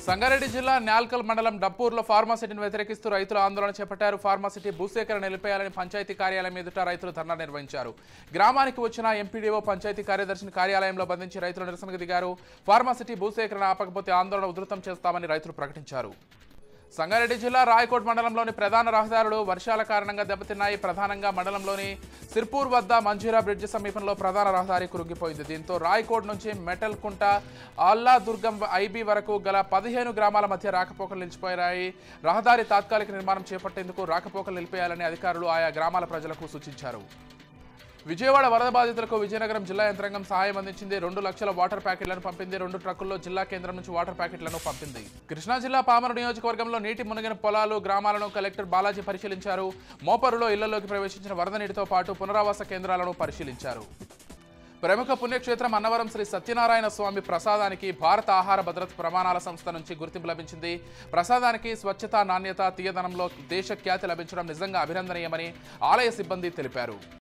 సంగారెడ్డి జిల్లా న్యాల్కల్ మండలం డప్పూర్లో ఫార్మాసిటీని వ్యతిరేకిస్తూ రైతులు ఆందోళన చేపట్టారు ఫార్మాసిటీ భూసేకరణ నిలిపేయాలని పంచాయతీ కార్యాలయం ఎదుట రైతులు ధర్నా నిర్వహించారు గ్రామానికి వచ్చిన ఎంపీడీఓ పంచాయతీ కార్యదర్శిని కార్యాలయంలో బంధించి రైతులు నిరసనకు దిగారు ఫార్మాసిటీ భూసేకరణ ఆపకపోతే ఆందోళన ఉధృతం చేస్తామని రైతులు ప్రకటించారు సంగారెడ్డి జిల్లా రాయకోట్ మండలంలోని ప్రధాన రహదారులు వర్షాల కారణంగా దెబ్బతిన్నాయి ప్రధానంగా మండలంలోని సిర్పూర్ వద్ద మంజీరా బ్రిడ్జ్ సమీపంలో ప్రధాన రహదారి కురుగిపోయింది దీంతో రాయకోట్ నుంచి మెటల్ కుంట అల్లా దుర్గం ఐబీ వరకు గల పదిహేను గ్రామాల మధ్య రాకపోకలు నిలిచిపోయాయి రహదారి తాత్కాలిక నిర్మాణం చేపట్టేందుకు రాకపోకలు నిలిపేయాలని అధికారులు ఆయా గ్రామాల ప్రజలకు సూచించారు విజయవాడ వరద బాధితులకు విజయనగరం జిల్లా యంత్రాంగం సహాయం అందించింది రెండు లక్షల వాటర్ ప్యాకెట్లను పంపింది రెండు ట్రక్కుల్లో జిల్లా కేంద్రం నుంచి వాటర్ ప్యాకెట్లను పంపింది కృష్ణా జిల్లా పామరు నియోజకవర్గంలో నీటి మునిగిన పొలాలు గ్రామాలను కలెక్టర్ బాలాజీ పరిశీలించారు మోపరులో ఇళ్లలోకి ప్రవేశించిన వరద నీటితో పాటు పునరావాస కేంద్రాలను పరిశీలించారు ప్రముఖ పుణ్యక్షేత్రం అన్నవరం శ్రీ సత్యనారాయణ స్వామి ప్రసాదానికి భారత ఆహార భద్రత ప్రమాణాల సంస్థ నుంచి గుర్తింపు లభించింది ప్రసాదానికి స్వచ్ఛత నాణ్యత తీయదనంలో దేశ ఖ్యాతి లభించడం నిజంగా అభినందనీయమని ఆలయ సిబ్బంది తెలిపారు